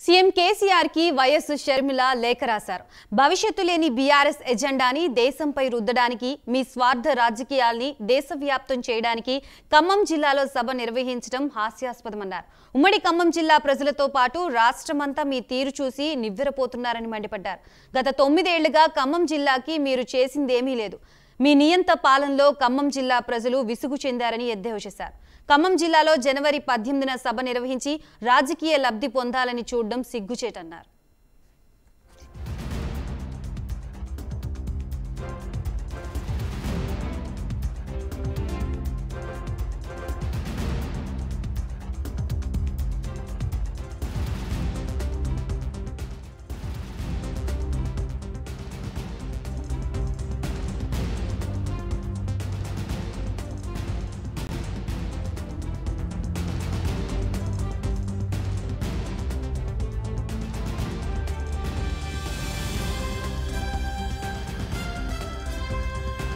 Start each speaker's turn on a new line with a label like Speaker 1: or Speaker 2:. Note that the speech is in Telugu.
Speaker 1: సీఎం కేసీఆర్ కి వైఎస్ షర్మిల లేఖ రాశారు భవిష్యత్తు లేని బీఆర్ఎస్ ఎజెండాని దేశంపై రుద్దడానికి మీ స్వార్థ రాజకీయాల్ని దేశవ్యాప్తం చేయడానికి ఖమ్మం జిల్లాలో సభ నిర్వహించడం హాస్యాస్పదమన్నారు ఉమ్మడి ఖమ్మం జిల్లా ప్రజలతో పాటు రాష్ట్రమంతా మీ తీరు చూసి నివ్వెరపోతున్నారని మండిపడ్డారు గత తొమ్మిదేళ్లుగా ఖమ్మం జిల్లాకి మీరు చేసిందేమీ లేదు మీ నియంత పాలనలో ఖమ్మం జిల్లా ప్రజలు విసుగు చెందారని ఎద్దేవా చేశారు ఖమ్మం జిల్లాలో జనవరి పద్దెనిమిదిన సభ నిర్వహించి రాజకీయ లబ్ధి పొందాలని చూడడం సిగ్గుచేటన్నారు